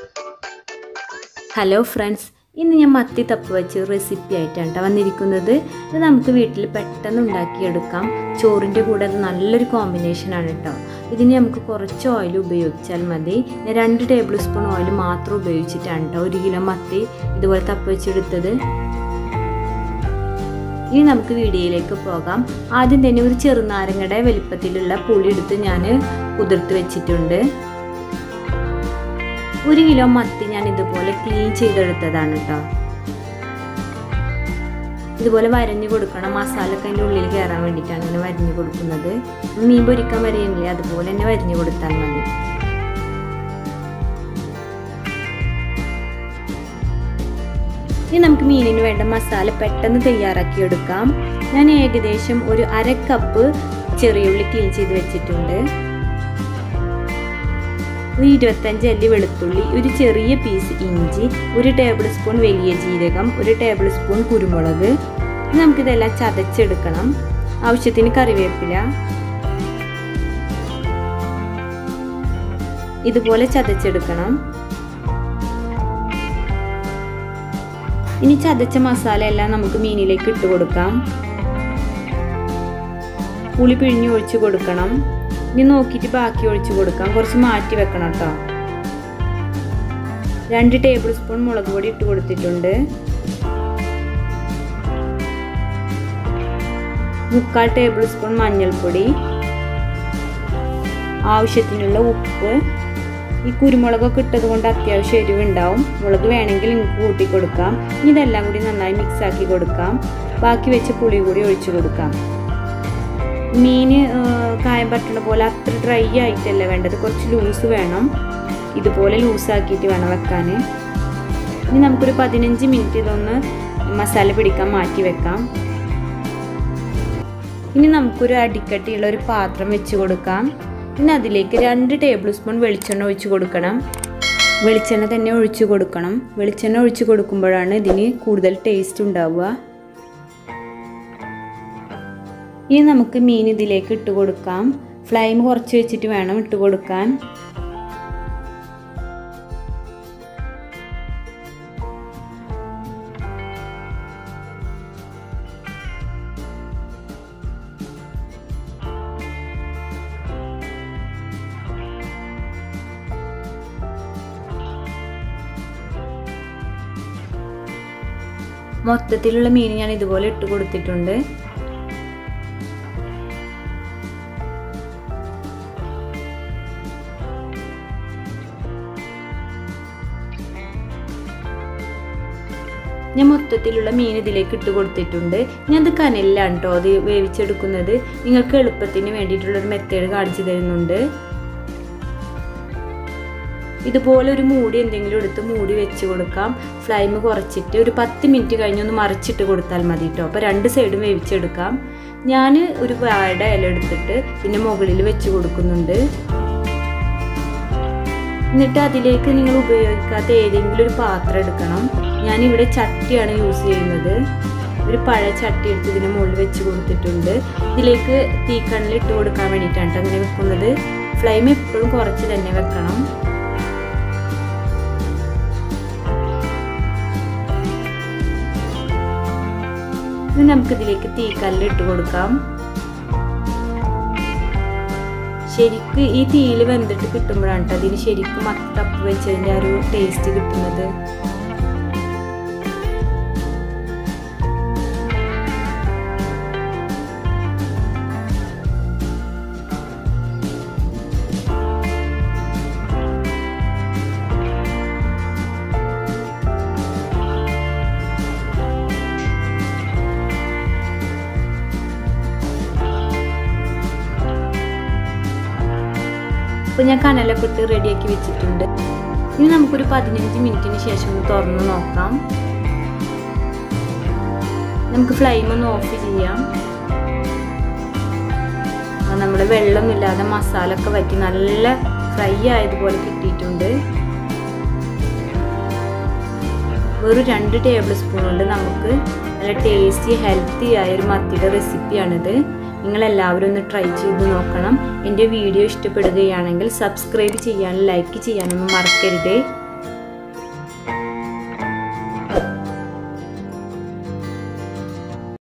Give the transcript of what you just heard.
hello friends ഇന്ന് ഞാൻ മത്തി തപ്പ് വെച്ച് റെസിപ്പി ആയിട്ടാണ് ട്ടോ വന്നിരിക്കുന്നത് ഇത് നമുക്ക് വീട്ടിൽ പെട്ടെന്ന് ഉണ്ടാക്കിയെടുക്കാം ചോറിൻ്റെ കൂടെ അത് നല്ലൊരു കോമ്പിനേഷനാണ് കേട്ടോ ഇതിന് നമുക്ക് കുറച്ച് ഓയിൽ ഉപയോഗിച്ചാൽ മതി ഞാൻ രണ്ട് ടേബിൾ സ്പൂൺ ഓയിൽ മാത്രം ഉപയോഗിച്ചിട്ടാണ് കേട്ടോ ഒരു കിലോ മത്തി ഇതുപോലെ തപ്പ് വെച്ചെടുത്തത് ഇനി നമുക്ക് വീഡിയോയിലേക്ക് പോകാം ആദ്യം തന്നെ ഒരു ചെറുനാരങ്ങയുടെ വലിപ്പത്തിലുള്ള പുളി എടുത്ത് ഞാൻ കുതിർത്ത് വെച്ചിട്ടുണ്ട് ഒരു കിലോ മത്തി ഞാൻ ഇതുപോലെ ക്ലീൻ ചെയ്തെടുത്തതാണ് കേട്ടോ ഇതുപോലെ വരഞ്ഞു കൊടുക്കണം മസാല ഒക്കെ അതിൻ്റെ ഉള്ളിൽ കയറാൻ വേണ്ടിയിട്ടാണ് ഇങ്ങനെ വരഞ്ഞു കൊടുക്കുന്നത് മീൻ പൊരിക്കാൻ വരയില്ലേ അതുപോലെ തന്നെ വരഞ്ഞു കൊടുത്താൽ മതി ഇനി നമുക്ക് മീനിന് വേണ്ട മസാല പെട്ടെന്ന് തയ്യാറാക്കി എടുക്കാം ഞാൻ ഏകദേശം ഒരു അര കപ്പ് ചെറിയ ഉള്ളി ക്ലീൻ ചെയ്ത് വെച്ചിട്ടുണ്ട് ഒരു ഇരുപത്തഞ്ച് അല്ലി വെളുത്തുള്ളി ഒരു ചെറിയ പീസ് ഇഞ്ചി ഒരു ടേബിൾ സ്പൂൺ വലിയ ജീരകം ഒരു ടേബിൾ സ്പൂൺ കുരുമുളക് നമുക്കിതെല്ലാം ചതച്ചെടുക്കണം ആവശ്യത്തിന് കറിവേപ്പില ഇതുപോലെ ചതച്ചെടുക്കണം ഇനി ചതച്ച മസാല എല്ലാം നമുക്ക് മീനിലേക്ക് ഇട്ട് കൊടുക്കാം പുളി പിഴിഞ്ഞ് ഒഴിച്ച് കൊടുക്കണം ഇനി നോക്കിയിട്ട് ബാക്കി ഒഴിച്ച് കൊടുക്കാം കുറച്ച് മാറ്റി വെക്കണം കേട്ടോ രണ്ട് ടേബിൾ സ്പൂൺ മുളക് പൊടി ഇട്ട് കൊടുത്തിട്ടുണ്ട് മുക്കാൽ ടേബിൾ സ്പൂൺ മഞ്ഞൾപ്പൊടി ആവശ്യത്തിനുള്ള ഉപ്പ് ഈ കുരുമുളകൊക്കെ ഇട്ടത് കൊണ്ട് അത്യാവശ്യം എരിവുണ്ടാവും മുളക് വേണമെങ്കിൽ നിങ്ങൾക്ക് കൂട്ടി കൊടുക്കാം ഇനി ഇതെല്ലാം കൂടി നന്നായി മിക്സ് ആക്കി കൊടുക്കാം ബാക്കി വെച്ച് പുളി കൂടി ഒഴിച്ചു കൊടുക്കാം മീൻ കായം പറ്റുന്ന പോലെ അത്ര ഡ്രൈ ആയിട്ടല്ല വേണ്ടത് കുറച്ച് ലൂസ് വേണം ഇതുപോലെ ലൂസാക്കിയിട്ട് വേണം വെക്കാൻ ഇനി നമുക്കൊരു പതിനഞ്ച് മിനിറ്റ് ഇതൊന്ന് മസാല പിടിക്കാൻ മാറ്റി വെക്കാം ഇനി നമുക്കൊരു അടിക്കട്ടിയുള്ള ഒരു പാത്രം വെച്ച് കൊടുക്കാം ഇനി അതിലേക്ക് രണ്ട് ടേബിൾ സ്പൂൺ വെളിച്ചെണ്ണ ഒഴിച്ച് കൊടുക്കണം വെളിച്ചെണ്ണ തന്നെ ഒഴിച്ച് കൊടുക്കണം വെളിച്ചെണ്ണ ഒഴിച്ച് കൊടുക്കുമ്പോഴാണ് ഇതിന് കൂടുതൽ ടേസ്റ്റ് ഉണ്ടാവുക ഇനി നമുക്ക് മീൻ ഇതിലേക്ക് ഇട്ട് കൊടുക്കാം ഫ്ലെയിം കുറച്ച് വെച്ചിട്ട് വേണം ഇട്ട് കൊടുക്കാൻ മൊത്തത്തിലുള്ള മീൻ ഞാൻ ഇതുപോലെ ഇട്ട് കൊടുത്തിട്ടുണ്ട് ഞാൻ മൊത്തത്തിലുള്ള മീൻ ഇതിലേക്ക് ഇട്ട് കൊടുത്തിട്ടുണ്ട് ഞാൻ ഇത് കനലിലാണ് കേട്ടോ അത് വേവിച്ചെടുക്കുന്നത് നിങ്ങൾക്ക് എളുപ്പത്തിന് വേണ്ടിയിട്ടുള്ളൊരു മെത്തേഡ് കാണിച്ചു തരുന്നുണ്ട് ഇതുപോലെ ഒരു മൂടി എന്തെങ്കിലും എടുത്ത് മൂടി വെച്ച് കൊടുക്കാം ഫ്ലെയിം കുറച്ചിട്ട് ഒരു പത്ത് മിനിറ്റ് കഴിഞ്ഞൊന്ന് മറിച്ചിട്ട് കൊടുത്താൽ മതി കേട്ടോ അപ്പോൾ രണ്ട് സൈഡും വേവിച്ചെടുക്കാം ഞാൻ ഒരു വാഴയുടെ ഇല എടുത്തിട്ട് ഇതിൻ്റെ മുകളിൽ വെച്ച് കൊടുക്കുന്നുണ്ട് എന്നിട്ട് അതിലേക്ക് നിങ്ങൾ ഉപയോഗിക്കാത്ത ഏതെങ്കിലും ഒരു പാത്രം എടുക്കണം ഞാനിവിടെ ചട്ടിയാണ് യൂസ് ചെയ്യുന്നത് ഒരു പഴയ ചട്ടി എടുത്ത് ഇതിന് മുകളിൽ വെച്ച് കൊടുത്തിട്ടുണ്ട് ഇതിലേക്ക് തീക്കണ്ണിൽ ഇട്ട് കൊടുക്കാൻ വേണ്ടിയിട്ടാണ് അങ്ങനെ വെക്കുന്നത് ഫ്ലെയിം എപ്പോഴും കുറച്ച് തന്നെ വെക്കണം ഇനി നമുക്കിതിലേക്ക് തീക്കല്ല് ഇട്ട് കൊടുക്കാം ശരിക്ക് ഈ തീയിൽ വെന്തിട്ട് കിട്ടുമ്പോഴാണ് കേട്ടോ അതിന് ശരിക്കും മത്തി തപ്പ് വെച്ചതിൻ്റെ ആ ഒരു ടേസ്റ്റ് കിട്ടുന്നത് അപ്പോൾ ഞാൻ കനലൊക്കെ ഇട്ട് റെഡിയാക്കി വെച്ചിട്ടുണ്ട് ഇനി നമുക്കൊരു പതിനഞ്ച് മിനിറ്റിന് ശേഷം ഒന്ന് തുറന്ന് നോക്കാം നമുക്ക് ഫ്ലെയിം ഒന്ന് ഓഫ് ചെയ്യാം നമ്മൾ വെള്ളമൊന്നുമില്ലാതെ മസാല ഒക്കെ വറ്റി നല്ല ഫ്രൈ ആയതുപോലെ കിട്ടിയിട്ടുണ്ട് വെറും രണ്ട് ടേബിൾ സ്പൂൺ കൊണ്ട് നമുക്ക് നല്ല ടേസ്റ്റി ഹെൽത്തി ആയ ഒരു മത്തിയുടെ റെസിപ്പിയാണിത് നിങ്ങളെല്ലാവരും ഒന്ന് ട്രൈ ചെയ്ത് നോക്കണം എൻ്റെ വീഡിയോ ഇഷ്ടപ്പെടുകയാണെങ്കിൽ സബ്സ്ക്രൈബ് ചെയ്യാനും ലൈക്ക് ചെയ്യാനൊന്നും മറക്കരുതേ